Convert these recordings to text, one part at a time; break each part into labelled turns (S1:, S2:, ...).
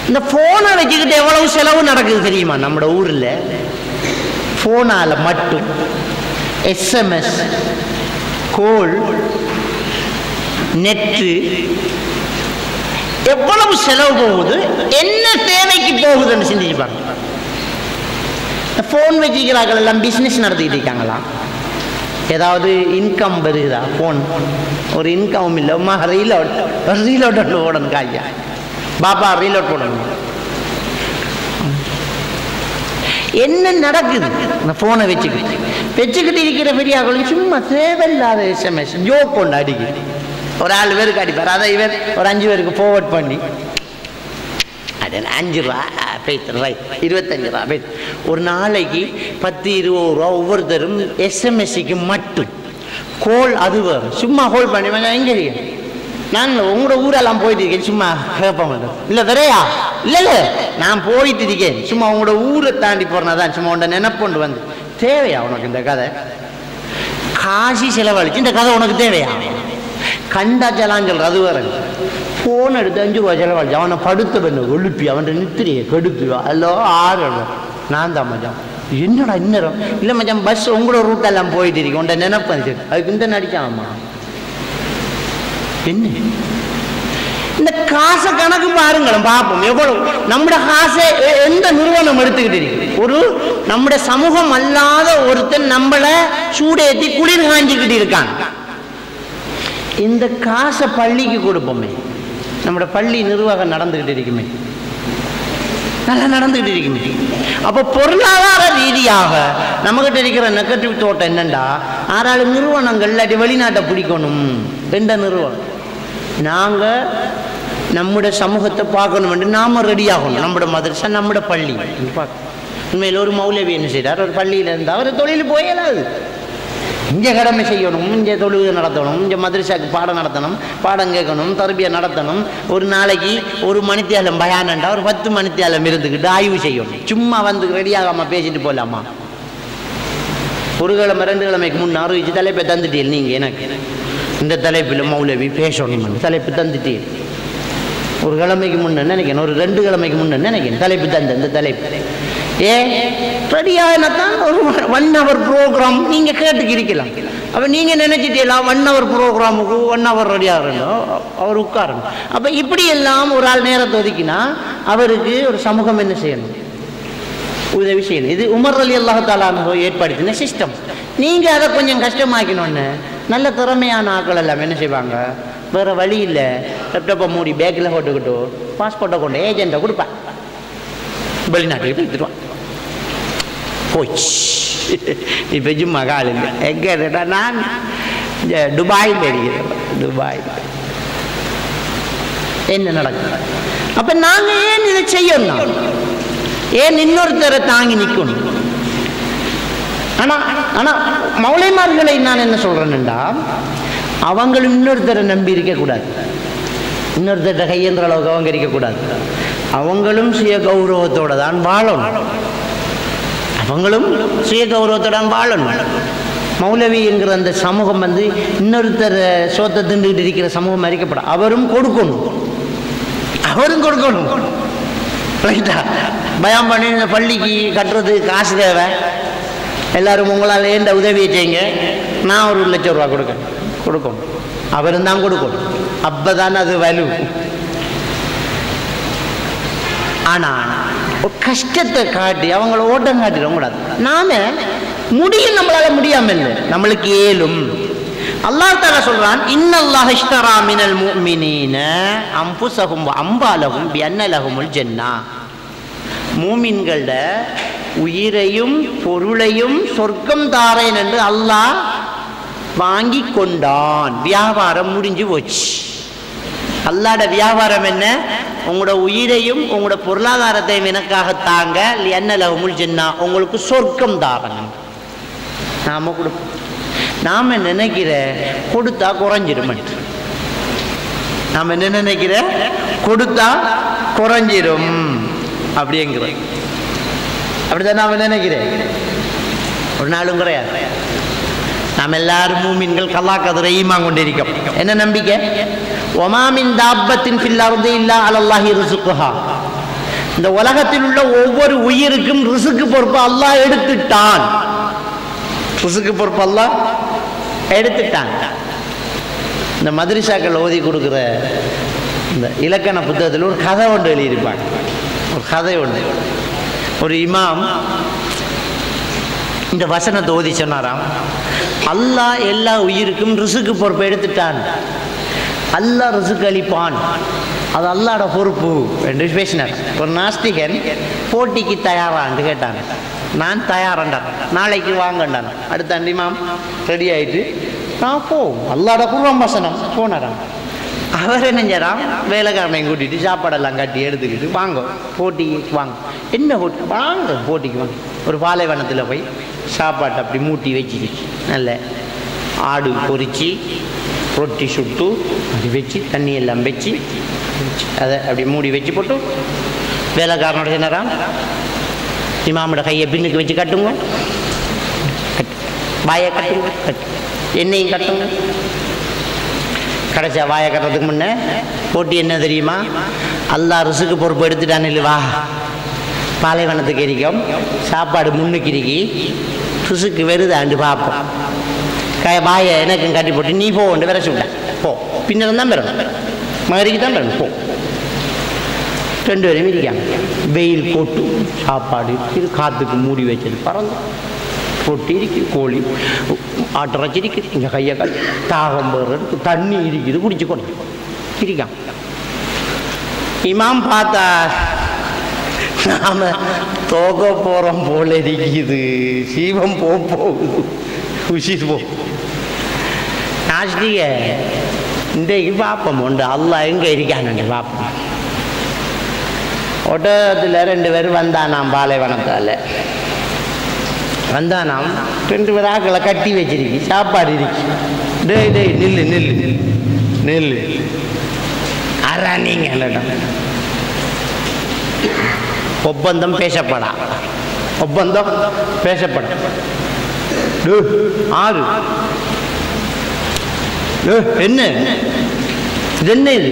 S1: இந்த போனை வச்சுக்கிட்டு எவ்வளவு செலவு நடக்குது தெரியுமா நம்ம ஊர்ல போனால மட்டும் எஸ்எம்எஸ் கோல் நெட்டு எவ்வளவு செலவு போகுது என்ன தேவைக்கு போகுதுன்னு சிந்திச்சு பாருங்க ஃபோன் வச்சுக்கிறார்கள் எல்லாம் பிஸ்னஸ் நடத்திட்டு இருக்காங்களா ஏதாவது இன்கம் வருகுதா ஃபோன் ஒரு இன்கம் இல்லை அம்மா ரீலோட் ரீலோட் ஓடணும் காய்யா பாப்பா ரீலோட் போடணும் என்ன நடக்குது இந்த ஃபோனை வச்சுக்கிட்டு வச்சுக்கிட்டு இருக்கிற பெரியாக்களும் சும்மா தேவையில்லாத எஸ்எம்எஸ் ஜோக் கொண்டு அடிக்கு ஒரு ஆள் பேருக்கு அடிப்பார் அதை இவர் ஒரு அஞ்சு பேருக்கு ஃபார்வர்ட் பண்ணி அது என்ன, அஞ்சு ரூபா பேத்து ரைட் இருபத்தஞ்சு ரூபா பேத்து ஒரு நாளைக்கு பத்து இருபது ரூபா ஒவ்வொருத்தரும் எஸ்எம்எஸ்சிக்கு மட்டும் கோல் அது வரும் சும்மா கோல் பண்ணி "மச்சான், எங்க இருக்கீங்க நான் உங்களோட ஊரெல்லாம் போயிட்டு இருக்கேன் சும்மா கேட்ப மாட்டேன் இல்லை வரையா இல்லை இல்லை நான் போயிட்டு இருக்கேன் சும்மா உங்களோட ஊரை தாண்டி போறேன்னா தான் சும்மா உன்னை நினைப்பொண்டு வந்து தேவையா உனக்கு இந்த கதை காசி செலவழிச்சு இந்த கதை உனக்கு தேவையா கண்டா ஜலான் சொல்ற அது வேற போன் எடுத்து அஞ்சு ரூபா செலவழிச்சு அவனை படுத்த பண்ண ஒழுப்பி அவன் நித்திரியை கெடுப்பி அல்லோ ஆறு நான் தான் மச்சான் என்னடா இந்நேரம் இல்லை மச்சான் பஸ் உங்களோட ரூட்டெல்லாம் போயிட்டு இருக்கு உன்ட நினைப்பு வந்துச்சு அதுக்கு இந்த நடிச்சாமா என்ன இந்த காசை கணக்கு பாருங்களேன் பார்ப்போம் எவ்வளவு நம்முடைய காசை எ- எந்த நிறுவனம் எடுத்துக்கிட்டு இருக்கு ஒரு நம்முடைய சமூகம் அல்லாத ஒருத்தன் நம்மள சூடேத்தி குளிர் காஞ்சிக்கிட்டு இருக்கான் இந்த காசை பள்ளிக்கு கொடுப்போமே நம்முடைய பள்ளி நிர்வாகம் நடந்துக்கிட்டு இருக்குமே நல்லா நடந்துக்கிட்டு இருக்குமே அப்போ பொருளாதார ரீதியாக நம்மகிட்ட இருக்கிற நெகட்டிவ் தோட்டம் என்னண்டா ஆறாಳು நிறுவனங்கள் இல்லாட்டி வெளிநாட்டை பிடிக்கணும் எந்த நிறுவனம் நாங்கள் நம்முடைய சமூகத்தை பார்க்கணும் என்று நாம ரெடி ஆகணும் நம்முடைய மதரசா நம்முடைய பள்ளி பார்க்க உண்மையில் ஒரு மௌலவி என்ன செய்கிறார் ஒரு பள்ளியில் இருந்தால் அவர் தொழில் போயலாது இங்கே கடமை செய்யணும் இங்கே தொழுகை நடத்தணும் இங்கே மதரசாக்கு பாடம் நடத்தணும் பாடம் கேட்கணும் தரபியா நடத்தணும் ஒரு நாளைக்கு ஒரு மணித்தியாலம் பயானண்டா ஒரு பத்து மணித்தியாலம் இருந்துக்கிட்டு ஆய்வு செய்யணும் சும்மா வந்து ரெடியாகாமல் பேசிட்டு போகலாமா ஒரு கிழமை ரெண்டு கிழமைக்கு முன்ன அறிவிச்சு தலைப்பை தந்துட்டீங்க நீங்கள் எனக்கு இந்த தலைப்பில் மௌலவி பேசணும் தலைப்பு தந்துட்டீங்க ஒரு கிழமைக்கு முன்ன நினைக்கிறேன் ஒரு ரெண்டு கிழமைக்கு முன்ன நினைக்கிறேன் தலைப்பு தந்த இந்த தலைப்பு ஏ ரெடியாகத்தான் ஒரு ஒன் ஹவர் ப்ரோக்ராம் நீங்கள் கேட்டுக்கு இருக்கலாம் அப்போ நீங்கள் நினைச்சிட்டீங்களா ஒன் ஹவர் ப்ரோக்ராமுக்கு ஒன் ஹவர் ரெடி ஆகணும் அவர் உட்காரணும் அப்போ இப்படி எல்லாம் ஒரு ஆள் நேரத்தை ஒதுக்கினா அவருக்கு ஒரு சமூகம் என்ன செய்யணும் உதவி செய்யணும் இது உமர் அலி அல்லாஹால ஏற்படுத்தின சிஸ்டம் நீங்கள் அதை கொஞ்சம் கஷ்டமாக்கணும்னு நல்ல திறமையான ஆட்கள் எல்லாம் என்ன செய்வாங்க வேறு வழி இல்லை லேப்டாப்பை மூடி பேக்கில் போட்டுக்கிட்டு பாஸ்போர்ட்டை கொண்டு ஏஜெண்ட்டை கொடுப்பேன் வெளிநாட்டுக்கு எடுத்துருவான் போச்சு இப்போ சும்மா காலையில் எங்கே இருக்கா நான் இந்த துபாயில் இருக்கிறேன் துபாய் என்ன நடக்குது அப்போ நாங்கள் ஏன் இதை செய்யணும் ஏன் இன்னொருத்தரை தாங்கி நிற்கணும் ஆனால் ஆனால் மௌலைமார்களை நான் என்ன சொல்கிறேன்டா அவங்களும் இன்னொருத்தரை நம்பி இருக்கக்கூடாது இன்னொருத்தர்கிட்ட கையென்ற அளவுக்கு அவங்க இருக்கக்கூடாது அவங்களும் சுய கௌரவத்தோட தான் வாழணும் அவங்களும் சுய கௌரவத்தோட தான் வாழணும் மௌலவி என்கிற அந்த சமூகம் வந்து இன்னொருத்தர் சோத்தை திண்டுகிட்டு இருக்கிற சமூகம் அறிக்கப்படும் அவரும் கொடுக்கணும் அவரும் கொடுக்கணும் ரைட்டா பயம் பண்ணி இந்த பள்ளிக்கு கட்டுறது காசு தேவை எல்லாரும் உங்களால் ஏண்ட உதவியை செய்யுங்க நான் ஒரு லட்சம் ரூபா கொடுக்கணும் கொடுக்கணும் அவரும் தான் கொடுக்கணும் அப்பதான் அது வலு ஆனால் ஒரு கஷ்டத்தை காட்டி அவங்கள ஓட்டம் காட்டிடவும் கூடாது நாம முடியும் நம்மளால முடியாம இல்லை நம்மளுக்கு ஏலும் அல்லாஹ் தாலா சொல்றான் இன்னல்லாஹ் இஷ்தரா மினல் முஃமினீன அம்புசஹும் வ அம்பாலஹும் பிஅன்னலஹுமுல் ஜன்னா மூமின்கள உயிரையும் பொருளையும் சொர்க்கம் தாரேன் என்று அல்லாஹ் வாங்கி கொண்டான் வியாபாரம் முடிஞ்சு போச்சு அல்லாட வியாபாரம் என்ன உங்களோட உயிரையும் உங்களோட பொருளாதாரத்தையும் எனக்காக தாங்க என்ன லவமுல் ஜென்னா உங்களுக்கு சொர்க்கம் தாரணும் நாம கொடுப்போம் நாம நினைக்கிற கொடுத்தா குறைஞ்சிரும் நாம என்ன நினைக்கிற கொடுத்தா குறைஞ்சிரும் அப்படிங்கிற அப்படிதான் நாம நினைக்கிறேன் ஒரு நாளும் கிடையாது நாம் எல்லாரும் மூமின்கள் கல்லா கதிரை ஈமான் கொண்டிருக்கோம் என்ன நம்பிக்கை ஒமாமின் தாப்பத்தின் ஃபில் அர்து இல்லா அலல்லாஹி ரிசுக்குஹா இந்த உலகத்தில் உள்ள ஒவ்வொரு உயிருக்கும் ரிசுக்கு பொறுப்பு அல்லாஹ் எடுத்துட்டான் ரிசுக்கு பொறுப்பு அல்லாஹ் எடுத்துட்டான் இந்த மதுரிசாக்கள் ஓதி கொடுக்குற இந்த இலக்கண புத்தகத்தில் ஒரு கதை ஒன்று எழுதியிருப்பாங்க ஒரு கதை ஒன்று ஒரு இமாம் இந்த வசனத்தை ஓதி சொன்னாராம் அல்லாஹ் எல்லா உயிருக்கும் ரிசுக்கு பொறுப்பை எடுத்துட்டான் அல்லாஹ் ரிசுக்கு அளிப்பான் அது அல்லாட பொறுப்பு என்று பேசினார் ஒரு நாஸ்திகன் போட்டிக்கு தயாரான்னு கேட்டாங்க நான் தயாரண்டான் நாளைக்கு வாங்கண்டான் அடுத்த அண்டிமாம் ரெடி ஆயிட்டு நான் போ அல்லாட குர்வம் வசனம் போனாராம் அவர் என்ன செய்யறான் வேலைக்காரனையும் கூட்டிட்டு சாப்பாடெல்லாம் கட்டி எடுத்துக்கிட்டு வாங்க போட்டிக்கு வாங்க என்ன போட்டி வாங்க போட்டிக்கு வாங்க ஒரு பாலைவனத்தில் போய் சாப்பாட்டை அப்படி மூட்டி வச்சுக்கிச்சு நல்ல ஆடு பொரிச்சு ரொட்டி சுட்டு அப்படி வச்சு தண்ணி எல்லாம் வச்சு அதை அப்படி மூடி வச்சு போட்டு வேலைக்காரனோட என்னறான் இமாமோட கையை பின்னுக்கு வச்சு கட்டுங்க கட்டு வாயை கட்டுங்க கட்டு எண்ணெயும் கட்டுங்க கடைசியா வாயை கட்டுறதுக்கு முன்னே போட்டி என்ன தெரியுமா அல்லா ரிசுக்கு பொறுப்பு எடுத்துட்டான் இல்லவா பாலைவனத்துக்கு இருக்கும் சாப்பாடு முன்னுக்கு இருக்கி ரிசுக்கு வருதாண்டு பார்ப்போம் க வாயை எனக்கும் கட்டி போட்டு நீ போ ஒன்று விரசி விட்ட போ பின்னர் தான் பெறணும் மகரிக்கு தான் பெறணும் போ ரெண்டு பேரும் இருக்காங்க வெயில் போட்டு சாப்பாடு இது காற்றுக்கு மூடி வச்சது பறந்து பொட்டி இருக்குது கோழி ஆட்டிறச்சி இருக்குது இங்கே கையை கல் தாகம் போடுறது தண்ணி இருக்குது குடிச்சு கொண்டு இருக்கான் இமாம் பார்த்தா நாம தோக போகிறோம் போல இருக்குது சீவம் போ போகுது உசிர் போ நாஸ்திக இன்றைக்கு பார்ப்போம் உண்டு அல்லா எங்கே இருக்கான்னு பார்ப்போம் ஒட்டகத்தில் ரெண்டு பேர் வந்தானாம் பாலைவனத்தால் வந்தானாம் ரெண்டு பேர் ஆக்களை கட்டி வச்சிருக்கு சாப்பாடு இருக்கு டேய் டேய் நில்லு நில்லு நில்லு அரா நீங்க என்னடம் ஒப்பந்தம் பேசப்படா ஒப்பந்தம் பேசப்பட டேய், ஆறு டேய், என்ன இது என்ன இது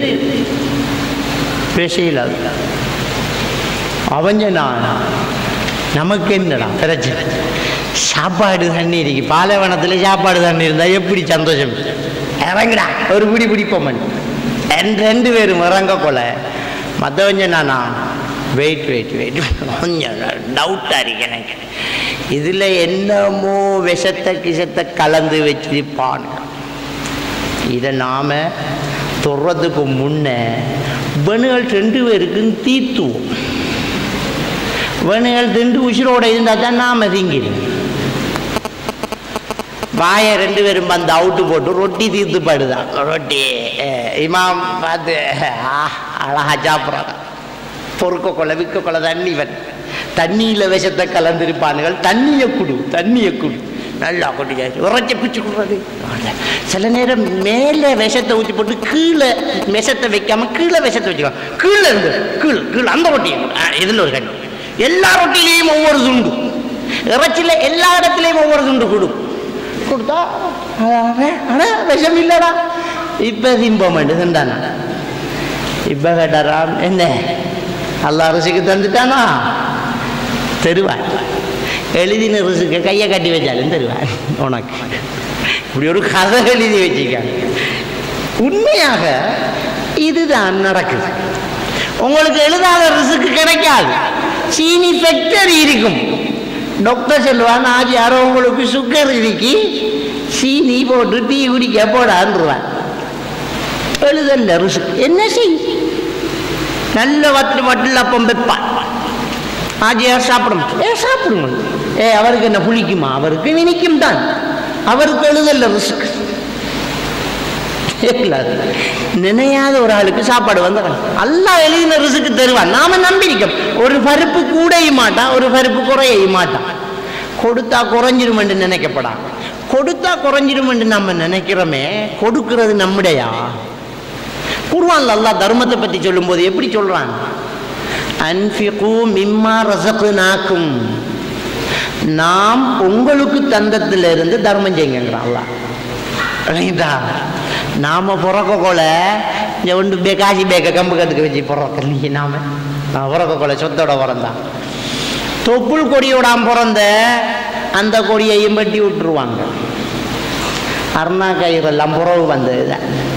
S1: பேசல அவஞ்ச நான் நமக்கு என்னடா பிரச்சனை சாப்பாடு தண்ணி இருக்கு பாலைவனத்தில் சாப்பாடு தண்ணி இருந்தா எப்படி சந்தோஷம் இறங்குடா ஒரு பிடி பிடிப்போமன் ரெண்டு ரெண்டு பேரும் இறங்க கொல மற்றவஞ்ச நானா வெயிட் வெயிட் வெயிட் கொஞ்சம் டவுட்டாக இருக்கு எனக்கு இதில் என்னமோ விஷத்தை கிசத்தை கலந்து வச்சிருப்பான் இதை நாம் தொடுறதுக்கு முன்னே வேணுகள் ரெண்டு பேருக்கும் தீத்துவோம் வேணுகள் ரெண்டு உசிரோட இருந்தால் தான் நாம் திங்கிடும் வாயை ரெண்டு பேரும் வந்து அவுட்டு போட்டு ரொட்டி தீர்த்து படுதான் ரொட்டி அஹ், இமாம் பார்த்து ஆ, அழகா சாப்பிட்றாங்க பொறுக்க கொள்ள விற்க கொள்ள தண்ணி வன் தண்ணியில் விஷத்தை கலந்திருப்பானுகள் தண்ணியை குடு தண்ணியை குடு நல்லா கொட்டிக்காச்சு உரைச்சி பிச்சு கொடுறது சில நேரம் மேலே விஷத்தை ஊற்றி போட்டு கீழே விஷத்தை வைக்காம கீழே விஷத்தை வச்சுக்கலாம் கீழே இருந்து கீழே கீழே அந்த ரொட்டி இதில் ஒரு கண்ணு எல்லா ரொட்டிலையும் ஒவ்வொரு துண்டு இறைச்சியில் எல்லா இடத்துலையும் ஒவ்வொரு துண்டு கொடு கொடுத்தா அட விஷம் இல்லைடா இப்போ திம்போம் வேண்டியதுண்டானா இப்போ கேட்டாராம் என்ன அல்லா ருசிக்கு தந்துட்டானா தருவான் எழுதின ருசிக்கு கையை கட்டி வச்சாலும் தருவான் உனக்கு இப்படி ஒரு கதை எழுதி வச்சிருக்காங்க உண்மையாக இதுதான் நடக்குது உங்களுக்கு எழுதாத ரிசுக்கு கிடைக்காது சீனி ஃபேக்டரி இருக்கும் டாக்டர் சொல்லுவான் ஆஜி யாரோ உங்களுக்கு சுகர் இருக்கு சீனி போட்டு டீ குடிக்க போடான்ருவான் எழுதல்ல ருசுக்கு என்ன செய் நல்ல வட்டு வட்டில் அப்பம் வைப்பான் ஆஜியார் சாப்பிடும் ஏ சாப்பிடுங்க ஏ அவருக்கு என்ன புளிக்குமா அவருக்கு நினைக்கும் தான் அவருக்கு எழுதல்ல ரிஸ்க் நினையாத ஒரு ஆளுக்கு சாப்பாடு வந்துடும் அல்லா எழுதின ரிசுக்கு தருவான் நாம நம்பியிருக்கோம் ஒரு பருப்பு கூடையும் மாட்டான் ஒரு பருப்பு குறையவும் மாட்டான் கொடுத்தா குறைஞ்சிரும் என்று நினைக்கப்படா கொடுத்தா குறைஞ்சிரும் என்று நம்ம நினைக்கிறோமே கொடுக்கிறது நம்முடையா குர்வான்ல அல்லாஹ் தர்மத்தை பற்றி சொல்லும்போது எப்படி சொல்றான் அன்ஃபிகு மிம்மா ரசகுனாக்கும் நாம் உங்களுக்கு தந்தத்திலிருந்து தர்மம் செய்யுங்கிறான் அல்லாஹ் விளங்கிட்டா நாம பிறக்க கொல இந்த ஒன்று பே காசி பேக்க கம்பு கத்துக்க வச்சு பிறக்க நீ நாம நான் பிறக்க கொலை சொத்தோட பிறந்தான் தொப்புள் கொடியோடாம் பிறந்த அந்த கொடியையும் வெட்டி விட்டுருவாங்க அருணா கயிறு எல்லாம் புறவு வந்தது தான்